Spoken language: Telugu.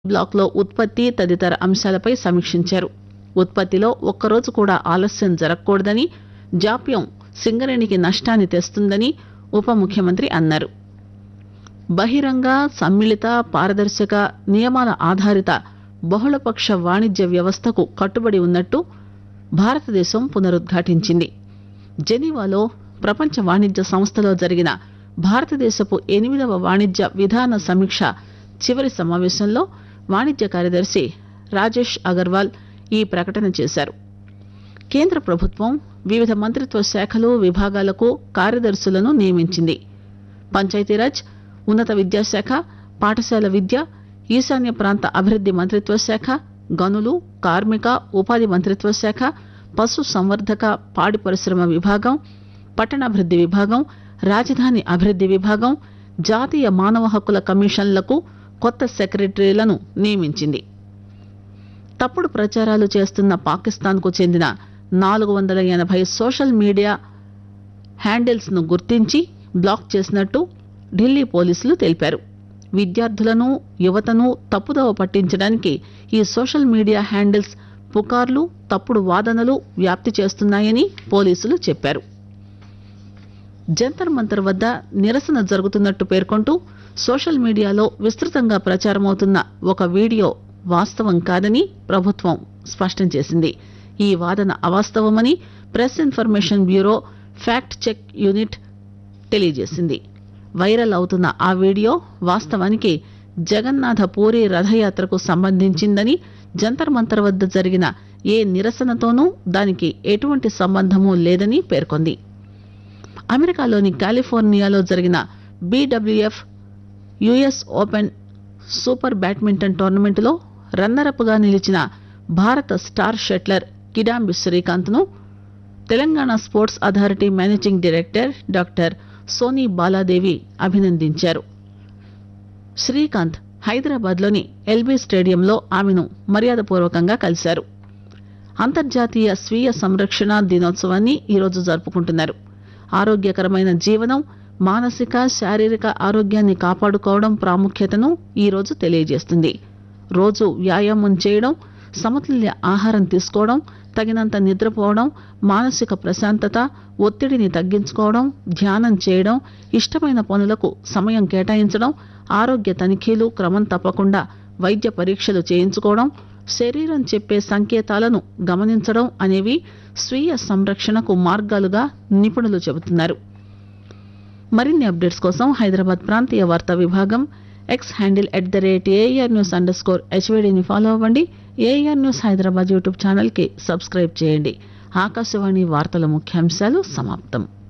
బ్లాక్లో ఉత్పత్తి తదితర అంశాలపై సమీక్షించారు ఉత్పత్తిలో ఒక్కరోజు కూడా ఆలస్యం జరగకూడదని జాప్యం సింగరేణికి నష్టాన్ని తెస్తుందని ఉప ముఖ్యమంత్రి అన్నారు బహిరంగ సమ్మిళిత పారదర్శక నియమాల ఆధారిత బహుళపక్ష వాణిజ్య వ్యవస్థకు కట్టుబడి ఉన్నట్టు భారతదేశం పునరుద్ఘాటించింది జెనీవాలో ప్రపంచ వాణిజ్య సంస్థలో జరిగిన భారతదేశపు ఎనిమిదవ వాణిజ్య విధాన సమీక్ష చివరి సమావేశంలో వాణిజ్య కార్యదర్శి రాజేష్ అగర్వాల్ ఈ ప్రకటన చేశారు కేంద్ర ప్రభుత్వం వివిధ మంత్రిత్వ శాఖలు విభాగాలకు కార్యదర్శులను నియమించింది పంచాయతీరాజ్ ఉన్నత విద్యాశాఖ పాఠశాల విద్య ఈశాన్య ప్రాంత అభివృద్ది మంత్రిత్వ శాఖ గనులు కార్మిక ఉపాధి మంత్రిత్వ శాఖ పశు సంవర్ధక పాడి పరిశ్రమ విభాగం పట్టణాభివృద్ది విభాగం రాజధాని అభివృద్ది విభాగం జాతీయ మానవ హక్కుల కమిషన్లకు కొత్త సెక్రటరీలను నియమించింది తప్పుడు ప్రచారాలు చేస్తున్న పాకిస్తాన్కు చెందిన నాలుగు వందల ఎనభై సోషల్ మీడియా హ్యాండిల్స్ ను గుర్తించి బ్లాక్ చేసినట్టు ఢిల్లీ పోలీసులు తెలిపారు విద్యార్థులను యువతను తప్పుదోవ పట్టించడానికి ఈ సోషల్ మీడియా హ్యాండిల్స్ పుకార్లు తప్పుడు వాదనలు వ్యాప్తి చేస్తున్నాయని పోలీసులు చెప్పారు జంతర్ మంతర్ వద్ద నిరసన జరుగుతున్నట్టు పేర్కొంటూ సోషల్ మీడియాలో విస్తృతంగా ప్రచారమవుతున్న ఒక వీడియో వాస్తవం కాదని ప్రభుత్వం స్పష్టం చేసింది ఈ వాదన అవాస్తవమని press information bureau fact check unit తెలియజేసింది వైరల్ అవుతున్న ఆ వీడియో వాస్తవానికి జగన్నాథ పూరి రథయాత్రకు సంబంధించిందని జంతర్ మంతర్ వద్ద జరిగిన ఏ నిరసనతోనూ దానికి ఎటువంటి సంబంధమూ లేదని పేర్కొంది అమెరికాలోని కాలిఫోర్నియాలో జరిగిన BWF US open super badminton టోర్నమెంటులో రన్నరప్ గా నిలిచిన భారత స్టార్ షట్లర్ కిడాంబి శ్రీకాంత్ ను Telangana sports authority managing director doctor Soni Baladevi అభినందించారు శ్రీకాంత్ హైదరాబాద్ లోని ఎల్బీ స్టేడియంలో ఆమెను మర్యాదపూర్వకంగా కలిశారు అంతర్జాతీయ స్వీయ సంరక్షణ దినోత్సవాన్ని ఈరోజు జరుపుకుంటున్నారు ఆరోగ్యకరమైన జీవనం మానసిక శారీరక ఆరోగ్యాన్ని కాపాడుకోవడం ప్రాముఖ్యతను ఈ రోజు తెలియజేస్తుంది రోజు వ్యాయామం చేయడం సమతుల్య ఆహారం తీసుకోవడం తగినంత నిద్రపోవడం మానసిక ప్రశాంతత ఒత్తిడిని తగ్గించుకోవడం ధ్యానం చేయడం ఇష్టమైన పనులకు సమయం కేటాయించడం ఆరోగ్య తనిఖీలు క్రమం తప్పకుండా వైద్య పరీక్షలు చేయించుకోవడం శరీరం చెప్పే సంకేతాలను గమనించడం అనేవి స్వీయ సంరక్షణకు మార్గాలుగా నిపుణులు చెబుతున్నారు మరిన్ని అప్డేట్స్ కోసం హైదరాబాద్ ప్రాంతీయ వార్తా విభాగం X handle at the rate air news underscore హెచ్వీడీని ఫాలో అవ్వండి ఏఆర్ న్యూస్ హైదరాబాద్ యూట్యూబ్ ఛానల్కి సబ్స్క్రైబ్ చేయండి ఆకాశవాణి వార్తల ముఖ్యాంశాలు సమాప్తం